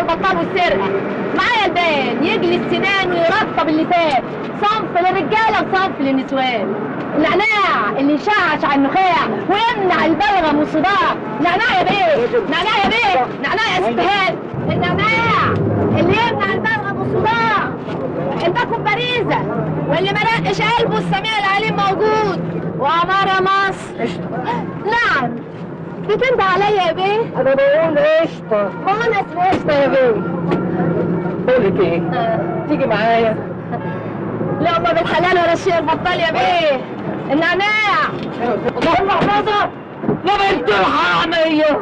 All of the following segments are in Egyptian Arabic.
بطلوا السرقه معايا البان يجلي السنان ويرطب اللسان صنف للرجاله وصنف للنسوان النعناع اللي يشعش على النخاع ويمنع البلغم والصداع نعناع يا بيه نعناع يا بيه نعناع يا استهان النعناع اللي يمنع البلغم والصداع الباكم باريزة واللي ما رقش قلبه السميع العليم موجود وعمار يا مصر نعم بتنده عليا يا بيه انا بقول قشطه ما هو انا اسمي قشطه يا بيه بقول لك ايه تيجي معايا لقمة بالحلال ولا الشيء البطال يا بيه النعناع الله محفظه يا بنت الحراميه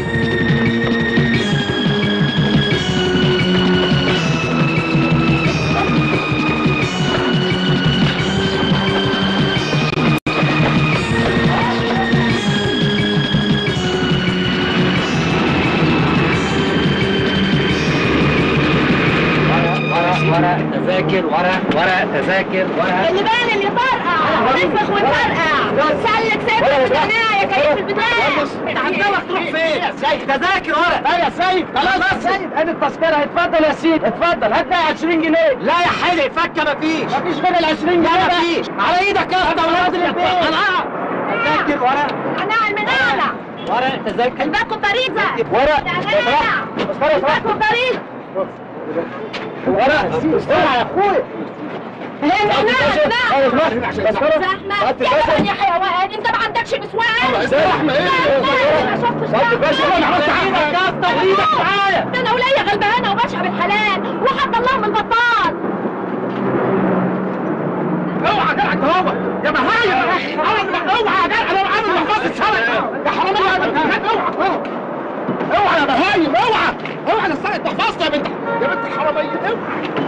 ورق ورق تذاكر ورق ورق تذاكر ورق اللي بان اللي طرقع نفخ وطرقع سلك سيبك النعناع يا كريم في البتاع عندك تروح فين يا سيد تذاكر ورق لا يا سيد خلاص يا سيد ادي التذكره اتفضل يا سيدي اتفضل هات لي 20 جنيه لا يا حلق فكه مفيش مفيش غير ال 20 جنيه لا بقى. مفيش على ايدك يا اسطى ونازل البيت تذاكر ورق نعناع المنعنع ورق تذاكر الباكو باريزة ورق نعناع الباكو باريزة ورق اوعى يا اخويا النعناع زحمة يا جبل يا حيوان انت ما عندكش نسوان زحمة ايه؟ ما شفتش طب باشا انا عملت زحمة. حاجه يا اسطى ايدك معايا ده انا وليا غلبانه وبشعب الحلال وحتى اللهم البطال اوعى يا جدع انت هو يا بهايم انا اوعى يا جدع انا عامل محفظه سرقه يا حرام اوعى اوعى يا بهايم اوعى اوعى انا سرقت محفظتي يا بنت يا بنت الحراميه اوعى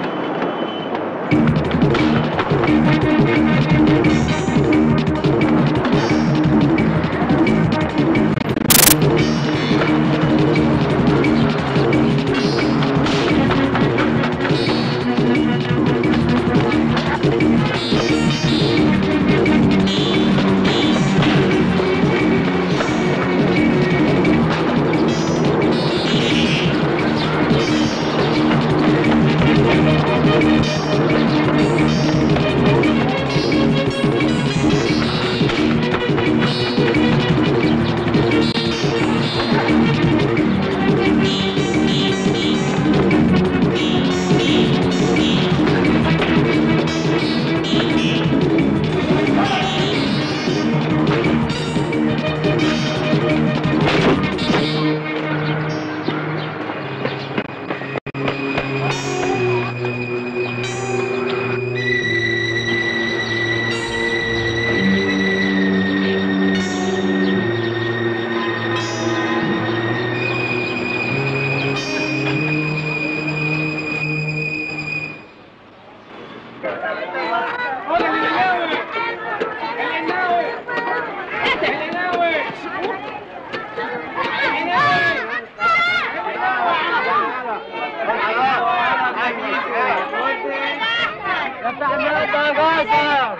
افتح الملف يا جاسر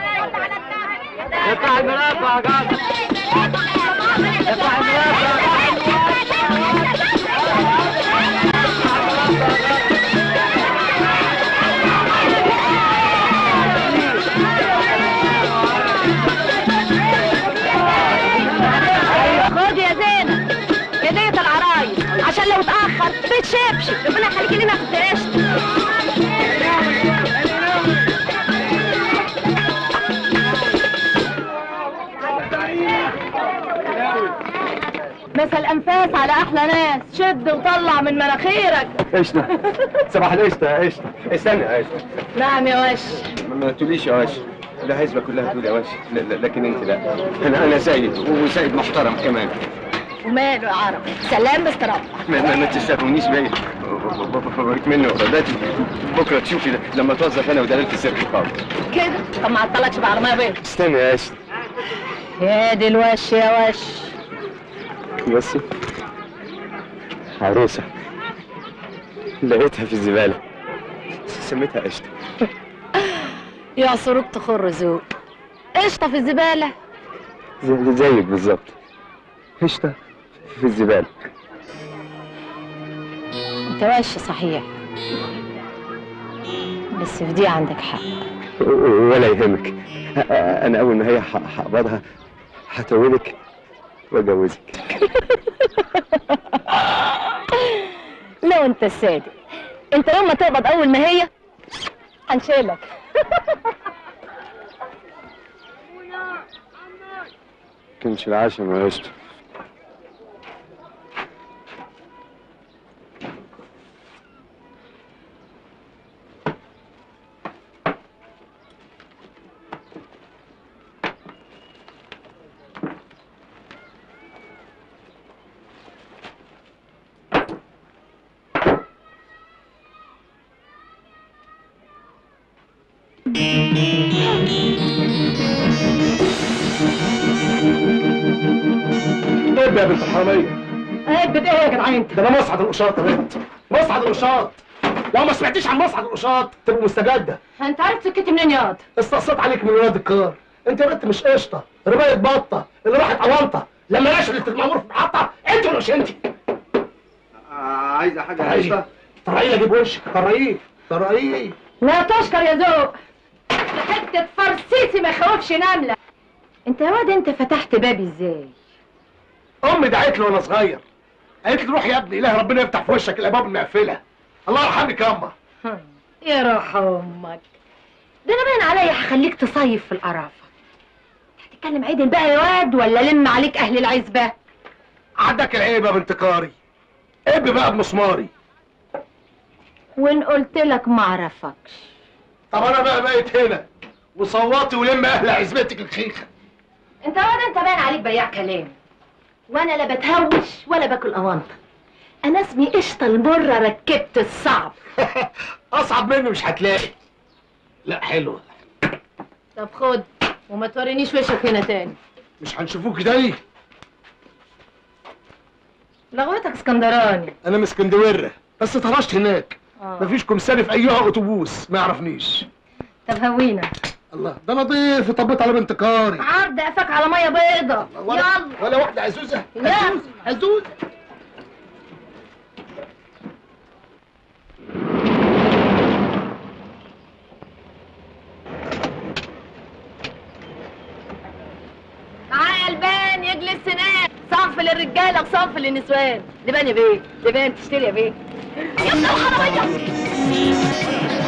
افتح الملف يا جاسر افتح الملف يا خد يا زينب هدية العرايس عشان لو اتأخر بتشبشب ربنا يخليكي لنا في القشطة مثل أنفاس على أحلى ناس شد وطلع من مناخيرك قشطة صباح القشطة يا قشطة استنى يا قشطة نعم يا وش ما- ما تقوليش يا وش الحزبة كلها تقول يا وش لا- لا- لكن انت لا انا انا سيد وسيد محترم كمان وماله يا عرب سلام باستراحة ما, ما, ما تستهونيش بيا بوريك منه رداتي بكره تشوفي لما توظف انا ودلال في السيرك خالص كده طب ما عطلكش بعربية بيض استنى يا قشطة يا دي الوش يا وش بصي عروسة لقيتها في الزبالة سميتها قشطة يا سروق تخر ذوق قشطة في الزبالة زي- زيك بالظبط قشطة في الزبالة انت ماشي صحيح بس في دي عندك حق ولا يهمك انا اول ما هي ح- هقبضها هتولك واجوزك لو انت الصادق انت يوم ما تقبض اول ما هي هنشيلك كنش العشاء ما يشطر طيب يا بنت الحراميه هبت ايه يا جدعان انت ده انا مصعد القشاط يا بنت مصعد القشاط لو ما سمعتيش عن مصعد القشاط تبقى مستجده انت عارف سكتي منين ياض استقصيت عليك من ولاد الكار انت يا بنت مش قشطه ربايه بطه اللي راحت اوانطه لما نشرت المأمور في المحطه انت ولا مش انت عايزه حاجه طرقيه طرقيه اجيب وشك طرقيه طرقيه لا تشكر يا ذوق حتة فرسيسي ما يخوفش نملة انت يا واد انت فتحت بابي ازاي امي دعت لي وانا صغير قالت لي روح يا ابني اله ربنا يفتح في وشك الابواب المقفله الله يرحمك يا اما يا روح امك ده انا باين عليا هخليك تصيف في القرافة هتتكلم عدل بقى يا واد ولا لم عليك اهل العزبة عدك العيب يا بنت كاري اب بقى بمسماري وان قلت لك ما اعرفكش طب انا بقى بقيت هنا وصوتي ولم اهل عزبتك الخيخه انت يا واد انت باين عليك بياع كلام وانا لا بتهوش ولا باكل اوانطة انا اسمي قشطة المرة ركبت الصعب اصعب مني مش هتلاقي لا حلوه طب خد وما تورينيش وشك هنا تاني مش هنشوفوك تاني لغوتك اسكندراني انا من اسكندوره بس طرشت هناك آه. مفيش كمساري في ايها اتوبوس ما يعرفنيش طب هوينا الله ده انا ضيف طبيت على بنت كاري عرض قفاك على ميه بيضة ولا يلا ولا واحده عزوزه لا. عزوزه عزوزه معايا البان يجلس سنان صنف للرجاله وصنف للنسوان لبان يا بيه لبان تشتري يا بيه يا ابن الحراميه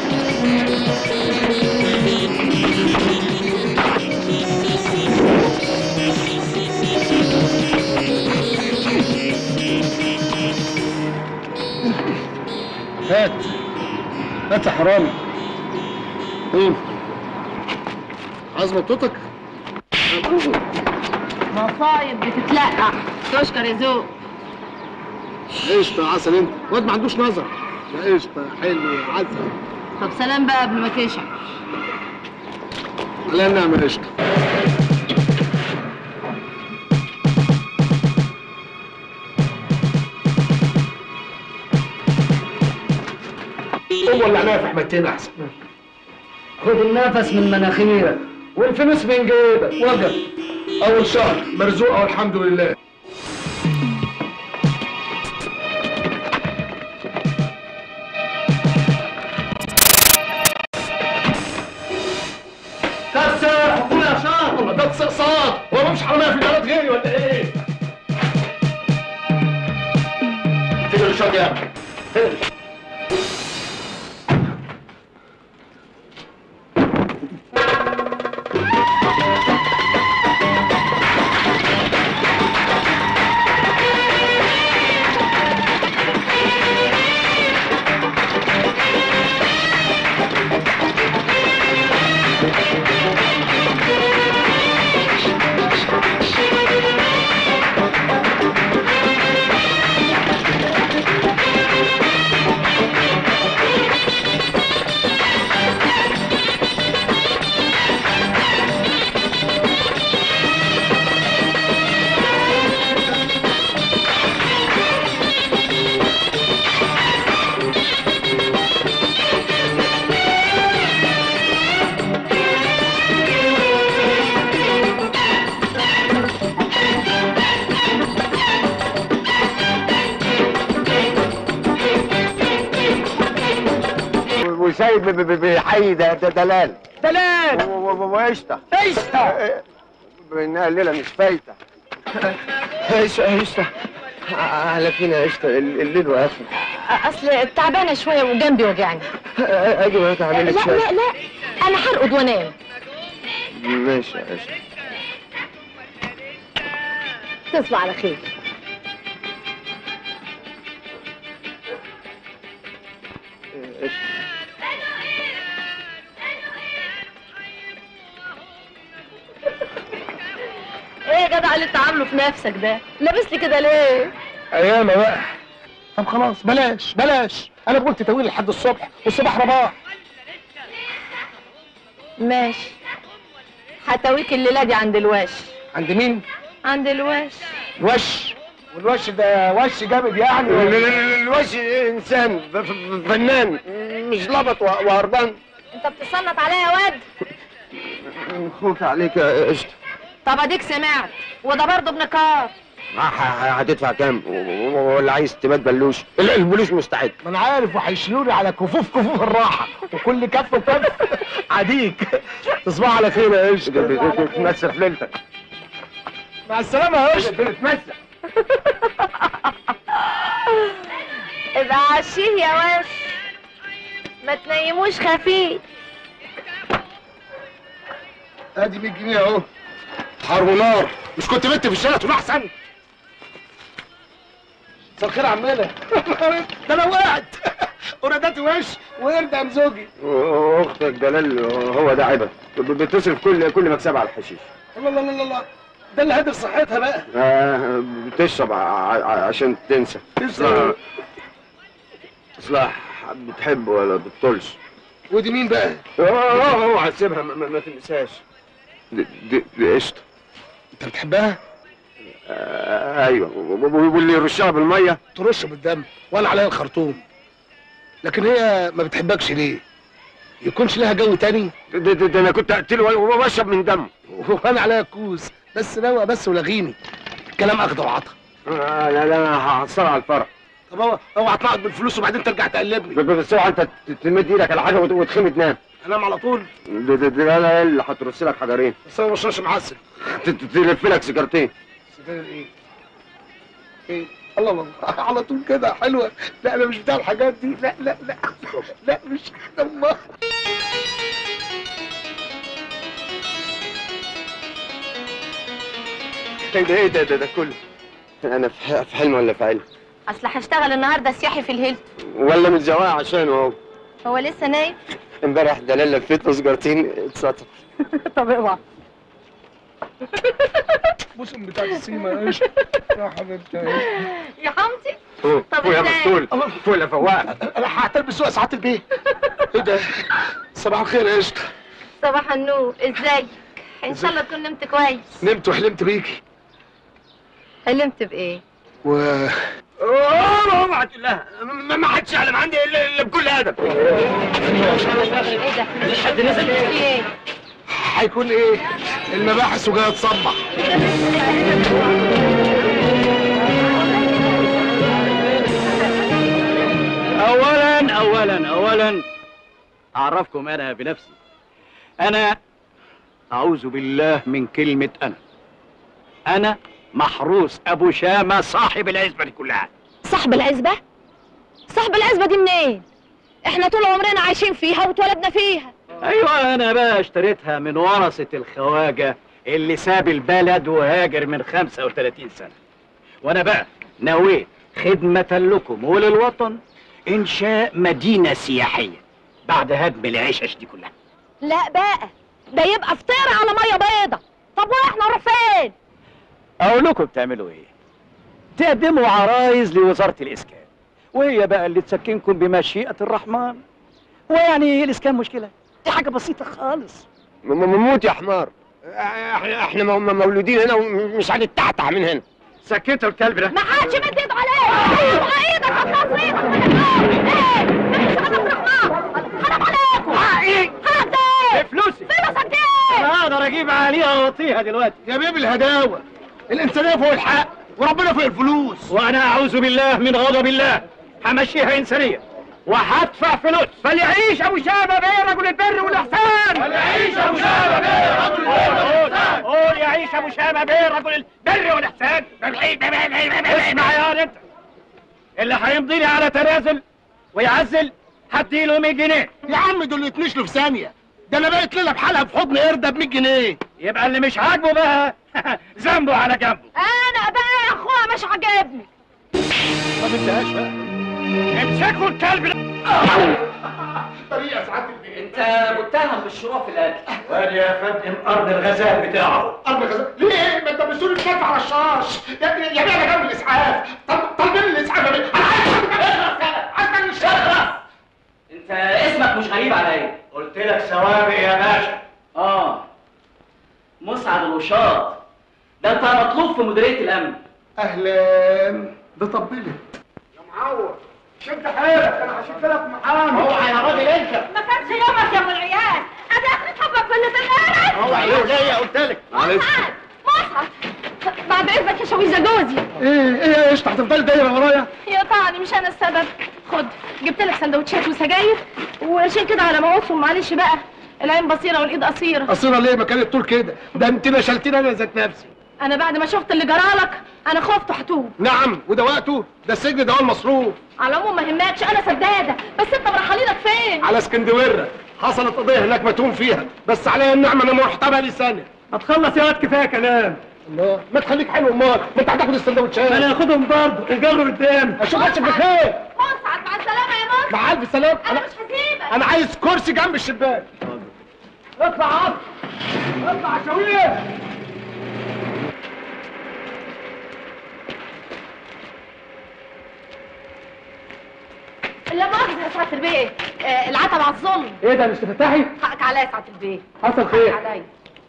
هات هات يا حرامي مين عايز مطوطك مصايب بتتلقع تشكر يا ذوق قشطه يا عسل انت واد ما عندوش نظر يا قشطه يا حلو يا عسل طب سلام بقى قبل ما تشعر على النعمه قشطه قوم ولعناها في حمايتين احسن خد النفس من مناخيرك والفلوس من جيبك وجب اول شهر مرزوقه والحمد لله كسر حكومة يا شاطر الله ده استقصاد هو ما مش حراميه في البلد غيري ولا ايه؟ فين الشاطر يا ابني؟ فين؟ وسايب ب- ب- بيحيي ده ده دلال دلال و- و- و- وقشطه قشطه انها الليله مش فايته قشطه قشطه على فينا قشطه ال- الليل واقفل اصل تعبانه شويه وجنبي وجعني اجي وقت لا اعمل لك لا شاي لا انا هرقد وانام ماشي قشطه تصبح على خير قشطه ايه يا جدع اللي انت عامله في نفسك ده لابس لي كده ليه ايام بقى طب خلاص بلاش بلاش انا قلت تاويل لحد الصبح والصباح رباح ماشي هتويك الليله دي عند الوش عند مين عند الوش الوش والوش ده وش جامد ال- يعني ال- ال- الوش انسان ف- ف- فنان مش لبط و- وهربان انت بتصنط عليا يا واد خوف عليك يا قشطه طب اديك سمعت وده برضه ابن كار ه- ه- هتدفع كام و- و- ولا عايز تبات بلوش ال- البوليس مستعد ما انا عارف وهيشيلوني على كفوف كفوف الراحه وكل كف وكف عديك تصبح على خير يا قشطه تتمسح في ليلتك مع السلامه يا قشطه تتمسح ابقى عشيه يا وش ما تنيموش خفيف ادي 100 جنيه اهو حرب ونار مش كنت بنت في الشارع تروح احسن مساء الخير يا عمنا ده انا وقعت ورادات وش ويردم زوجي واختك دلال هو ده عيبك ب- بتصرف كل كل مكسبها على الحشيش الله الله الله الله ده اللي هدر صحتها بقى آه، بتشرب ع- ع- عشان تنسى تنسى. اصلاح بتحب ولا بتطولش ودي مين بقى؟ اوعى تسيبها ما, ما, ما تنساش دي, دي, دي قشطه انت بتحبها؟ آه ايوه و- و- واللي يرشها بالميه ترش بالدم ولا عليها الخرطوم لكن هي ما بتحبكش ليه؟ يكونش لها جو تاني ده, ده, ده انا كنت اقتله و- واشرب من دمه وانا عليها كوز بس نوى بس ولغيني الكلام اخده وعطا آه لا لا انا هحصلها على الفرح طب هو اوعى تنقط بالفلوس وبعدين ترجع تقلبني ب- بس اوعى انت ت- تمد ايدك على حاجه وت- وتخمد نام انام على طول ده ده ده لا لا اللي هترص لك حجرين بس انا ما بشربش معسل ت- ت- تلف لك سيجارتين سجاير ايه؟ ايه؟ الله الله على طول كده حلوه لا انا مش بتاع الحاجات دي لا لا لا لا مش الله ايه ده ايه ده ده, ده كله انا في ح- في حلم ولا في علم اصل هشتغل النهارده سياحي في الهيلت ولا متزوقه عشانه اهو هو لسه نايم امبارح دلال لفيت له سيجارتين اتسطر طب اوعى بوسم بتاع السيما ايش يا حبيبتي يا حمدي فوق طب فوق يا إزاي؟ مسطول فوق يا فواق انا هعترف سوق ساعات البيه ايه ده صباح الخير يا قشطه صباح النور ازيك ان شاء الله تكون نمت كويس نمت وحلمت بيكي حلمت بايه و اوه اوعى تقول لها ما ما حدش يعلم عندي الا إلا بكل ادب ايه ده حد نزل في ايه هيكون ايه المباحث وجايه تصبح اولا اولا اولا اعرفكم انا بنفسي انا اعوذ بالله من كلمه انا انا محروس ابو شامه صاحب العزبه دي كلها صاحب العزبه صاحب العزبه دي منين احنا طول عمرنا عايشين فيها واتولدنا فيها ايوه انا بقى اشتريتها من ورثه الخواجه اللي ساب البلد وهاجر من 35 سنه وانا بقى نويت خدمه لكم وللوطن انشاء مدينه سياحيه بعد هدم العشش دي كلها لا بقى ده يبقى فطير على ميه بيضه طب واحنا نروح فين اقول لكم بتعملوا ايه تقدموا عرايز لوزاره الاسكان وهي بقى اللي تسكنكم بمشيئه الرحمن ويعني الاسكان مشكله دي حاجه بسيطه خالص م- م- موت يا حمار احنا احنا م- م- مولودين هنا ومش هنتعتع من هنا سكتوا الكلب ده ما حدش مد ايده عليه ارفع ايدك هتنص ايدك من النار ايه مفيش غدا الرحمن حرام عليكم حقي حرام ده فلوسي فلوسك ايه انا اقدر اجيب عليها واطيها دلوقتي يا بيبي الهداوه الانسانيه فوق الحق وربنا فوق الفلوس وانا اعوذ بالله من غضب الله همشيها انسانيه وهدفع فلوس فليعيش ابو اسامه بيه رجل البر والاحسان اسمع يا ولد انت اللي هيمضي لي على تنازل ويعزل هديله 100 جنيه يا عم دول يتنشلوا في ثانيه ده انا بقيت ليله بحالها في حضن قرده ب 100 جنيه يبقى اللي مش عاجبه بقى ذنبه على جنبه انا بقى يا اخويا مش عاجبني ما بدهاش بقى امسكوا الكلب ده طريقه سعاده البيت انت متهم بالشروع في القتل وادي يا فندم ارض الغزال بتاعه ارض غزال ليه ما انت مسؤول الكتف على الشاش يا يا بيه انا جنب الاسعاف طب طالبين الاسعاف يا بيه انا عايز عايز الشرف انت اسمك مش غريب عليا قلت لك سوابق يا باشا اه مسعد الوشاط ده انت مطلوب في مديريه الامن اهلا بطبلت يا معور شد حيلك انا هشوف لك محامي اوعى يا راجل انت ما كانش يومك يا ابو العيال ادي اخر حبك في اللي في النار اوعى ايه وليه قلت لك مصعد مصعد بعد اذنك يا شويزه جوزي ايه ايه يا قشطه هتفضلي دايره ورايا يا طعني مش انا السبب خد جبت لك سندوتشات وسجاير وقرشين كده على مواسهم معلش بقى العين بصيره والايد قصيره قصيره ليه ما كانت طول كده ده انت نشلتني انا ذات نفسي انا بعد ما شفت اللي جرالك انا خفت وهتوب نعم وده وقته ده السجن ده هو المصروف على العموم ما يهمكش انا سداده بس انت مرحلينك فين على اسكندوره حصلت قضيه هناك متهوم فيها بس عليا النعمه انا محتمل لي سنه ما تخلص يا واد كفايه كلام الله ما تخليك حلو امال ما انت هتاخد السندوتشات انا هاخدهم برضه الجبر قدام اشوف هاتش بخير مصعد مع السلامه يا مصعد مع الف سلام انا انا مش هسيبك انا عايز كرسي جنب الشباك اطلع عطر اطلع شويه لا مؤاخذه يا سعاده البيه آه العتب على الظلم ايه ده مش تفتحي حقك عليا يا سعاده البيه حصل حقك خير عليا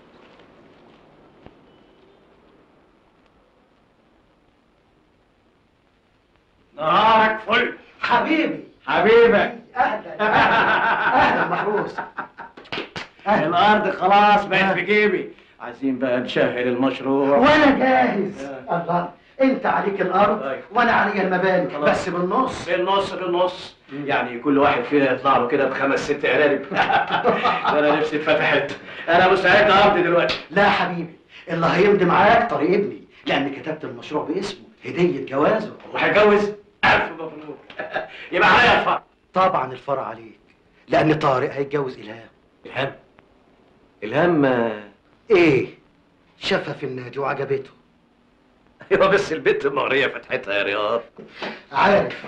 نهارك فل حبيبي حبيبك اهلا اهلا محروس الارض خلاص بقت في جيبي عايزين بقى نشهر المشروع وانا جاهز الله انت عليك الارض طيب. وانا علي المباني خلاص. بس بالنص بالنص بالنص يعني كل واحد فينا يطلع له كده بخمس ست قرارب انا نفسي اتفتحت انا مستعد امضي دلوقتي لا حبيبي اللي هيمضي معاك طريق ابني لان كتبت المشروع باسمه هديه جوازه وهتجوز الف مبروك يبقى عليا الفرق طبعا الفرع عليك لان طارق هيتجوز الهام الهام الهام ايه شافها في النادي وعجبته ايوه بس البنت مغريه فتحتها يا رياض عارف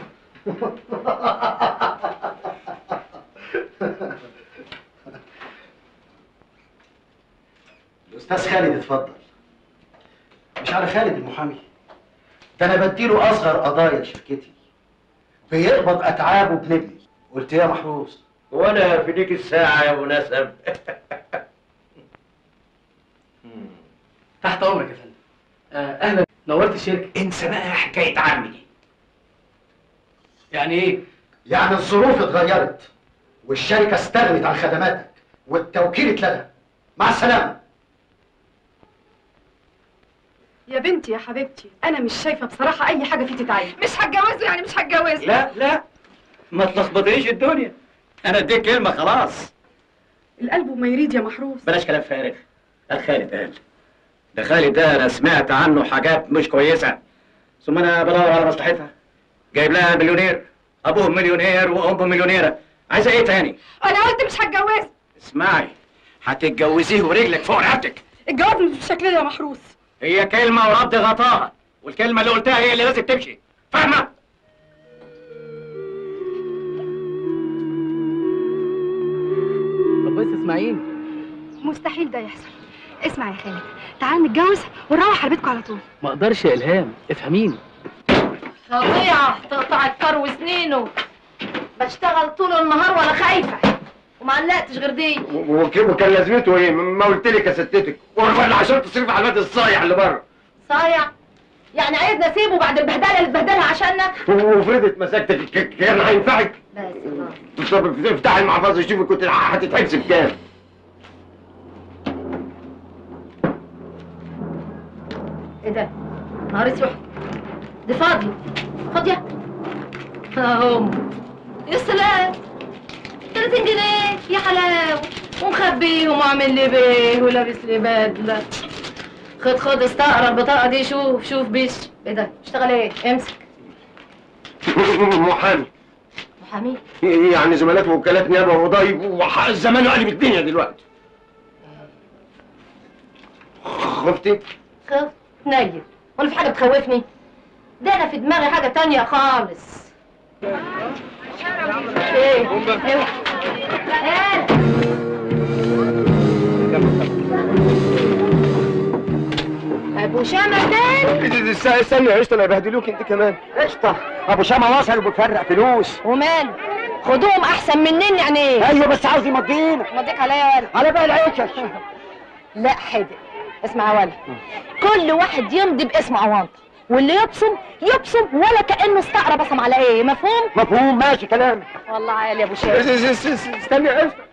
الاستاذ خالد اتفضل مش على خالد المحامي ده انا بديله اصغر قضايا شركتي بيقبض اتعابه بنبني قلت ايه يا محروس وانا في ديك الساعه يا ابو نسب تحت امرك يا فندم آه اهلا نورت الشركه انسى بقى حكايه عمي دي يعني ايه يعني الظروف اتغيرت والشركه استغنت عن خدماتك والتوكيل اتلغى مع السلامه يا بنتي يا حبيبتي انا مش شايفه بصراحه اي حاجه فيه تتعين مش هتجوزه يعني مش هتجوزه لا لا ما تلخبطيش الدنيا انا اديك كلمه خلاص القلب وما يريد يا محروس بلاش كلام فارغ الخالد قال ده خالد ده انا سمعت عنه حاجات مش كويسه ثم انا بدور على مصلحتها جايب لها مليونير ابوه مليونير وامه مليونيره عايزه ايه تاني انا قلت مش هتجوزه اسمعي هتتجوزيه ورجلك فوق رقبتك الجواز مش بالشكل ده يا محروس هي كلمه ورد غطاها والكلمه اللي قلتها هي اللي لازم تمشي فاهمه طب بس اسماعيل مستحيل ده يحصل اسمع يا خالد تعال نتجوز ونروح على بيتكم على طول ما اقدرش يا الهام افهميني فظيعة تقطع الكر وسنينه بشتغل طول النهار وانا خايفة وما علقتش غير دي وكان لازمته ايه؟ ما قلت لك يا ستتك ولا عشان تصرف على الواد الصايع اللي بره صايع يعني عايزنا اسيبه بعد البهدله اللي اتبهدلها عشانك وفرضت مساكتك ك- كان هينفعك بس خلاص طب افتح المحفظه شوفي كنت هتتحبس بكام ايه ده نهار اسود دي فاضية فاضية اهو يا سلام 30 جنيه يا حلاوة ومخبيهم وعامل لي بيه ولابس لي بدلة خد خد استقرا البطاقه دي شوف شوف بيش ايه ده اشتغل ايه امسك محامي محامي يعني زملات ووكالات نيابه وقضايب وحق الزمان وقلب الدنيا دلوقتي خفتي؟ خف نيل ولا في حاجه بتخوفني ده انا في دماغي حاجه تانية خالص ايه ايه ايه ابو شامة تاني استنى استنى يا قشطه لا يبهدلوك انت كمان قشطه ابو شامه وصل وبيفرق فلوس ومال خدوهم احسن مني يعني ايه ايوه بس عاوز يمضينا مضيك عليا ولا على بقى العيشش لا حدق اسمع يا ولا كل واحد يمضي باسم اوانطه واللي يبصم يبصم ولا كانه استقرا بصم على ايه مفهوم مفهوم ماشي كلام والله عالي يا ابو شامة استنى يا قشطه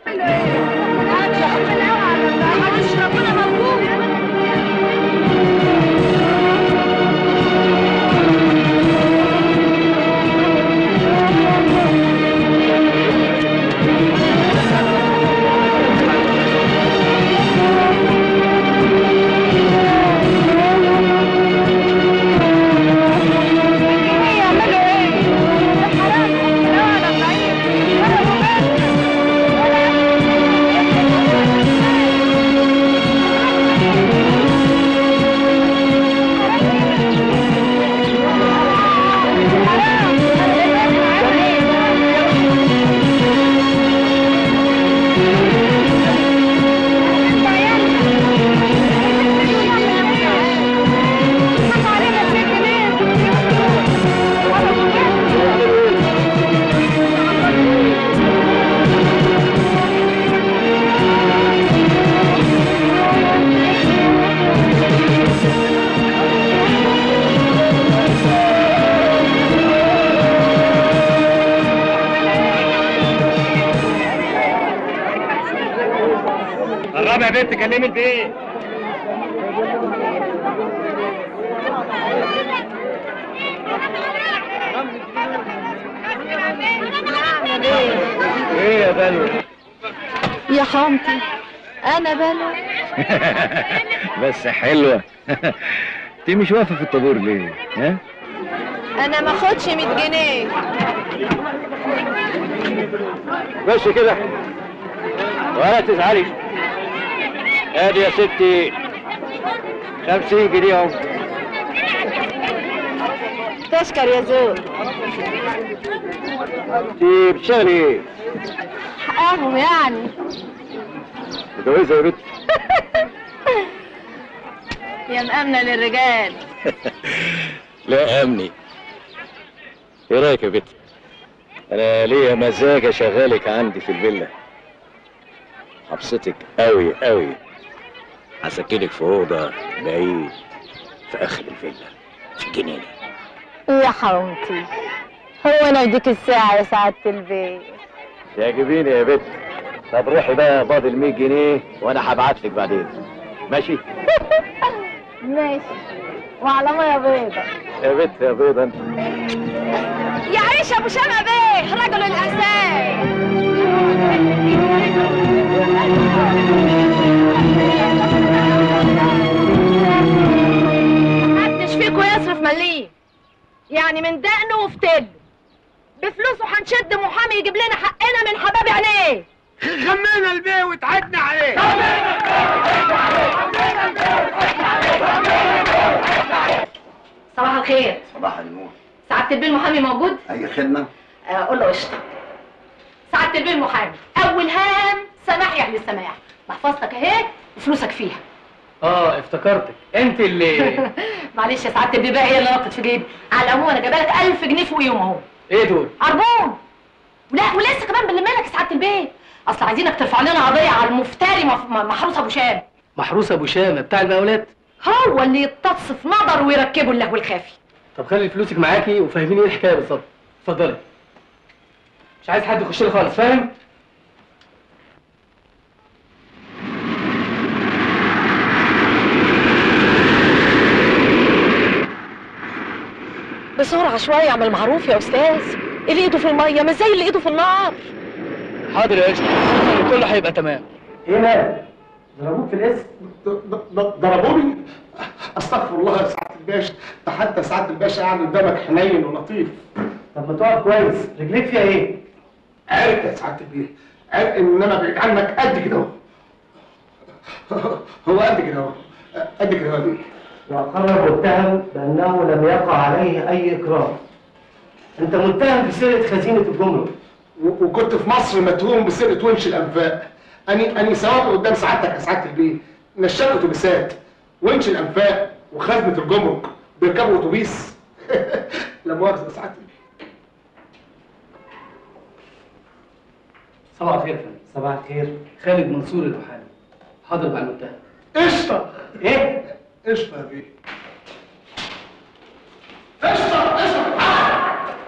الرابع يا بنت كلمي البيت ايه يا بلوى يا حامتي انا بلوى بس حلوه انت مش واقفه في الطابور ليه ها انا ما اخدش 100 جنيه ماشي كده ولا تزعلي ادي يا ستي خمسين جنيه اهو تشكر يا زول انت بتشتغلي ايه؟ اهو يعني متجوزه يا بنت يا مأمنة للرجال لا امني ايه رايك يا بنت انا ليا مزاج اشغلك عندي في الفيلا هبسطك قوي قوي هسكنك في اوضه بعيد في اخر الفيلا في الجنينه يا حرمتي هو انا اديك الساعة يا سعادة البيت تعجبيني يا بنت طب روحي بقى فاضل 100 جنيه وانا هبعت لك بعدين ماشي ماشي وعلى مية بيضة يا بنت يا بيضه انت يعيش ابو شمع بيه رجل الاساس محدش فيكم يصرف مليم يعني من دقنه وفتله بفلوسه هنشد محامي يجيب لنا حقنا من حباب عينيه غمينا البيه وتعدنا عليه صباح الخير صباح النور سعادة البيه المحامي موجود؟ اي خدمه آه، قول له قشطة سعادة البيه المحامي أول هام سماح يعني السماح محفظتك أهي وفلوسك فيها اه افتكرتك انت اللي معلش يا سعادة البيه بقى هي اللي نطت في جيبي على العموم أنا جايبه لك 1000 جنيه فوقيهم أهو ايه دول عربون ولا ولسه كمان بنلم لك يا سعادة البيه أصل عايزينك ترفع لنا قضية على المفتري مف- م- محروس أبو شام محروس ابو شامه بتاع المقاولات هو اللي يتص في نظر ويركبه اللهو الخافي طب خلي فلوسك معاكي وفهميني ايه الحكايه بالظبط اتفضلي مش عايز حد يخش لي خالص فاهم بسرعة شوية اعمل معروف يا أستاذ اللي إيده في المية مش زي اللي إيده في النار حاضر يا قشطه كله هيبقى تمام ايه مالك ضربوك في الاسم ضربوني استغفر الله يا سعاده الباشا ده حتى سعاده الباشا يعني قدامك حنين ولطيف طب ما تقف كويس رجليك فيها ايه؟ عرق يا سعاده البيه عرق انما بعيد عنك قد كده اهو هو قد كده اهو قد كده اهو يا بيه وأقر المتهم بأنه لم يقع عليه أي إكراه. أنت متهم بسرقة خزينة الجمرك. و- وكنت في مصر متهوم بسرقه ونش الانفاق اني اني سواق قدام سعادتك يا سعاده البيه نشال اتوبيسات ونش الانفاق وخزنه الجمرك بيركبوا اتوبيس لا مؤاخذه يا سعاده البيه صباح الخير يا فندم. صباح الخير. خالد منصور المحامي. حاضر مع المتهم. قشطه إيه؟ قشطه يا بيه قشطه قشطه تعال.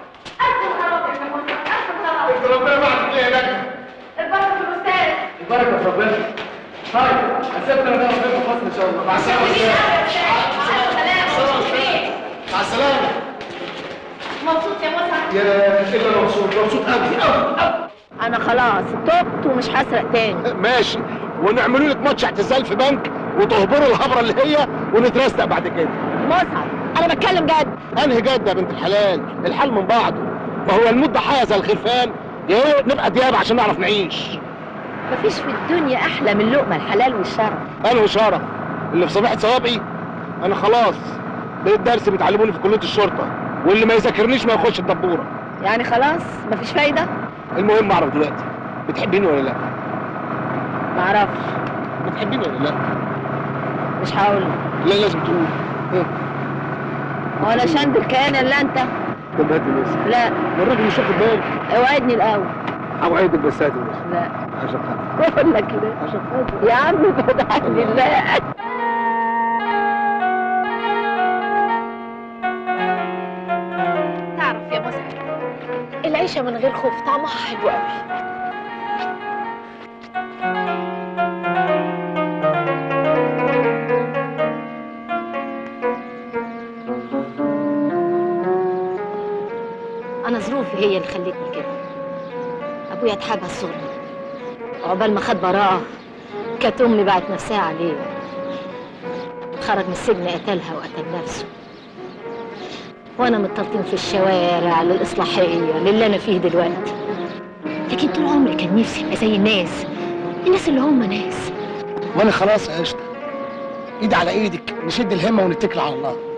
انت ربنا بعتك ليه هناك البركه في الاستاذ البركة في ربنا. طيب هسيبك أنا بقى في الفصل إن شاء الله. مع السلامه يا أستاذ. مع السلامه مبسوط يا مسعد يا ايه انا مبسوط مبسوط قوي قوي قوي انا خلاص تبت ومش هسرق تاني ماشي ونعملوا لك ماتش اعتزال في بنك وتهبروا الهبره اللي هي ونترستق بعد كده مسعد انا بتكلم جد انهي جد يا بنت الحلال الحال من بعضه ما هو المده حاجه زي الخرفان يا ايه نبقى ديابه عشان نعرف نعيش مفيش في الدنيا احلى من لقمه الحلال والشرف انا وشرف اللي في صبيحه صوابعي انا خلاص بقيت درس بيتعلموني في كليه الشرطه واللي ما يذاكرنيش ما يخش الدبوره يعني خلاص مفيش فايده المهم اعرف دلوقتي بتحبيني ولا لا معرفش بتحبيني ولا لا مش هقول لا لازم تقول ها ولا شندل كان الا انت طب هات الناس لا الراجل مش واخد باله اوعدني الاول اوعدك بس هات الناس لا عشان خاطر بقول لك كده عشان خاطر يا عم فتح لله تعرف يا مسعد العيشة من غير خوف طعمها حلو قوي أنا ظروفي هي اللي خلتني كده أبويا اتحبس صغري عقبال ما خد براءة كانت أمي بعت نفسها عليه خرج من السجن قتلها وقتل نفسه وأنا متطلطين في الشوارع للإصلاحية للي أنا فيه دلوقتي لكن طول عمري كان نفسي أبقى زي الناس الناس اللي هم ناس وانا خلاص يا قشطه ايد على ايدك نشد الهمه ونتكل على الله